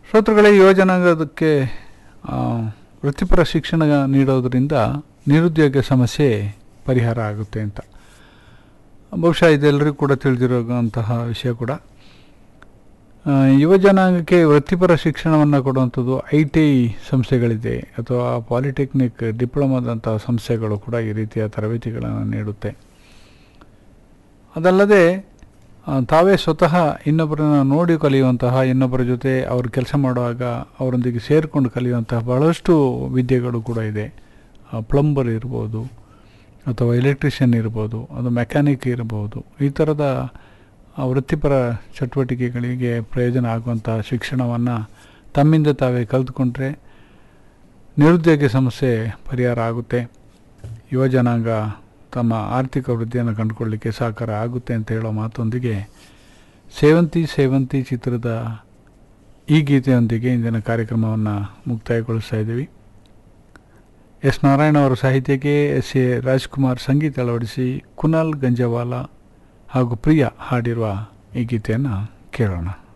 ಶ್ರೋತೃಗಳೇ ಯುವ ಜನಾಂಗದಕ್ಕೆ ಆ, ವೃತ್ತಿಪರ ಶಿಕ್ಷಣ ನೀಡೋದರಿಂದ ನಿರುದ್ಯೋಗ ಸಮಸ್ಯೆ ಪರಿಹಾರ ಆಗುತ್ತೆ ಅಂತ ಬಹುಶಃ ಇದೆಲ್ಲರಿಗೂ ಕೂಡ ತಿಳಿದಿರುವಂತಹ ವಿಷಯ ಕೂಡ ಆ, ಯುವ ಜನಾಂಗಕ್ಕೆ ವೃತ್ತಿಪರ ಶಿಕ್ಷಣವನ್ನು ಕೊಡುವಂಥದ್ದು ಐ ಟಿ ಐ ಸಂಸ್ಥೆಗಳಿದೆ ಅಥವಾ ಪಾಲಿಟೆಕ್ನಿಕ್ ಡಿಪ್ಲೊಮಾದಂತಹ ಸಂಸ್ಥೆಗಳು ಕೂಡ ಈ ರೀತಿಯ ತರಬೇತಿಗಳನ್ನು ನೀಡುತ್ತೆ ಅದಲ್ಲದೆ ಆ, ತಾವೇ ಸ್ವತಃ ಇನ್ನೊಬ್ಬರನ್ನ ನೋಡಿ ಕಲಿಯುವಂತಹ ಇನ್ನೊಬ್ಬರ ಜೊತೆ ಅವರು ಕೆಲಸ ಮಾಡುವಾಗ ಅವರೊಂದಿಗೆ ಸೇರಿಕೊಂಡು ಕಲಿಯುವಂತಹ ಬಹಳಷ್ಟು ವಿದ್ಯೆಗಳು ಕೂಡ ಇದೆ ಪ್ಲಂಬರ್ ಇರ್ಬೋದು ಅಥವಾ ಎಲೆಕ್ಟ್ರಿಷಿಯನ್ ಇರ್ಬೋದು ಅದು ಮೆಕ್ಯಾನಿಕ್ ಇರ್ಬೋದು ಈ ಥರದ ಆ, ವೃತ್ತಿಪರ ಚಟುವಟಿಕೆಗಳಿಗೆ ಪ್ರಯೋಜನ ಆಗುವಂತಹ ಶಿಕ್ಷಣವನ್ನು ತಮ್ಮಿಂದ ತಾವೇ ಕಲಿತ್ಕೊಂಡ್ರೆ ನಿರುದ್ಯೋಗ ಸಮಸ್ಯೆ ಪರಿಹಾರ ಆಗುತ್ತೆ ಯುವ ಜನಾಂಗ ತಮ್ಮ ಆರ್ಥಿಕ ವೃದ್ಧಿಯನ್ನು ಕಂಡುಕೊಳ್ಳಲಿಕ್ಕೆ ಸಹಕಾರ ಆಗುತ್ತೆ ಅಂತ ಹೇಳೋ ಮಾತೊಂದಿಗೆ ಸೇವಂತಿ ಸೇವಂತಿ ಚಿತ್ರದ ಈ ಗೀತೆಯೊಂದಿಗೆ ಇಂದಿನ ಕಾರ್ಯಕ್ರಮವನ್ನು ಮುಕ್ತಾಯಗೊಳಿಸ್ತಾ ಇದ್ದೀವಿ ಎಸ್ ನಾರಾಯಣ ಅವರ ಸಾಹಿತ್ಯಕ್ಕೆ ಎಸ್ ಎ ರಾಜ್ಕುಮಾರ್ ಸಂಗೀತ ಅಳವಡಿಸಿ ಕುನಾಲ್ ಗಂಜವಾಲ ಹಾಗೂ ಪ್ರಿಯಾ ಹಾಡಿರುವ ಈ ಗೀತೆಯನ್ನು ಕೇಳೋಣ